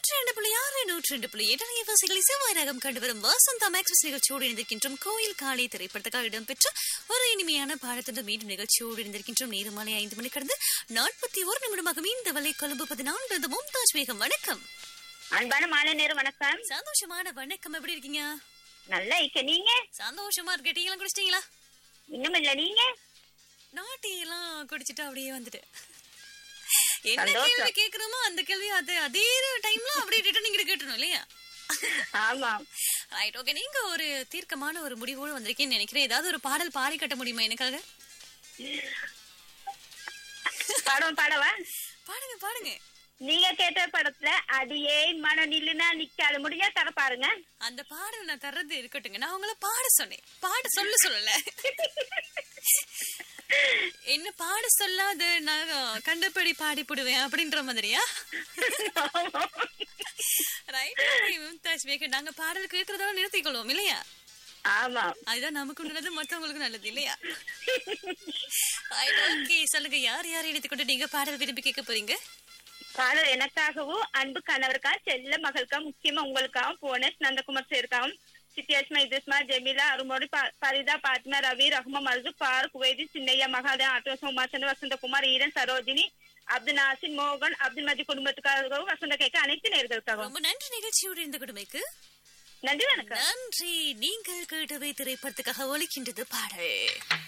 நூற்றி ரெண்டு புள்ளி ஆறு நூற்றி ரெண்டு புள்ளி எட்டு நிகழ்ச்சிகளை செவ்வாய் ரகம் கண்டு வரும் வசந்தா மேக்ஸ் நிகழ்ச்சியோடு இணைந்திருக்கின்றோம் கோயில் காலை திரைப்படத்துக்காக இடம்பெற்ற ஒரு இனிமையான பாடத்துடன் மீண்டும் நிகழ்ச்சியோடு இணைந்திருக்கின்றோம் நேரு மாலை ஐந்து மணி கடந்து நாற்பத்தி ஒரு நிமிடமாக இந்த வலை கொழும்பு பதினான்கு மும்தாஜ் பேகம் வணக்கம் அன்பான மாலை நேரம் வணக்கம் சந்தோஷமான வணக்கம் எப்படி இருக்கீங்க நல்லா இருக்க நீங்க சந்தோஷமா இருக்க டீ எல்லாம் குடிச்சிட்டீங்களா இன்னும் இல்ல நீங்க நான் டீ எல்லாம் குடிச்சிட்டு அப்படியே வந்துட்டு என்ன சந்தோஷம். கேள்வி கேக்குறோமோ அந்த கேள்வி அது அதே டைம்ல அப்படியே ரிட்டர்ன் நீங்க கேட்டணும் இல்லையா ஆமா ரைட் ஓகே நீங்க ஒரு தீர்க்கமான ஒரு முடிவோடு வந்திருக்கீங்கன்னு நினைக்கிறேன் ஏதாவது ஒரு பாடல் பாடி கட்ட முடியுமா எனக்காக படம் பாடவா பாடுங்க பாடுங்க நீங்க கேட்ட படத்துல அடியே மனம் நில்லுனா நிக்காது முடிஞ்சா தர பாருங்க அந்த பாடல் நான் தர்றது இருக்கட்டுங்க நான் உங்களை பாட சொன்னேன் பாட சொல்ல சொல்லல என்ன பாட சொல்லாத நான் கண்டபடி பாடி போடுவேன் அப்படின்ற மாதிரியா ரைட் மும்தாஜ் பேகர் நாங்க பாடல் கேட்கறதோட நிறுத்திக்கொள்வோம் இல்லையா ஆமா அதுதான் நமக்கு நல்லது மத்தவங்களுக்கு நல்லது இல்லையா ஓகே சொல்லுங்க யார் யார் எடுத்துக்கொண்டு நீங்க பாடல் விரும்பி கேட்க போறீங்க பாடல் எனக்காகவும் அன்பு கணவருக்கா செல்ல மகளுக்கா முக்கியமா உங்களுக்காகவும் போனஸ் நந்தகுமார் சேர்க்காவும் சித்தியாஸ்மா இதுஸ்மா ஜெமிலா அருமோடி ப- பரிதா பாத்மா ரவி ரஹ்மா மல்து பார் குவைதி சின்னையா மகாதேவ் ஆட்டோசம் உமாசன் வசந்தகுமார் ஈரன் சரோஜினி அப்துல் நாசிர் மோகன் அப்துல் மஜி குடும்பத்துக்காகவும் வசந்த கேட்க அனைத்து நேர்களுக்காகவும் ரொம்ப நன்றி நிகழ்ச்சியோடு இருந்த கொடுமைக்கு நன்றி வணக்கம் நன்றி நீங்கள் கேட்டவை திரைப்படத்துக்காக ஒலிக்கின்றது பாடல்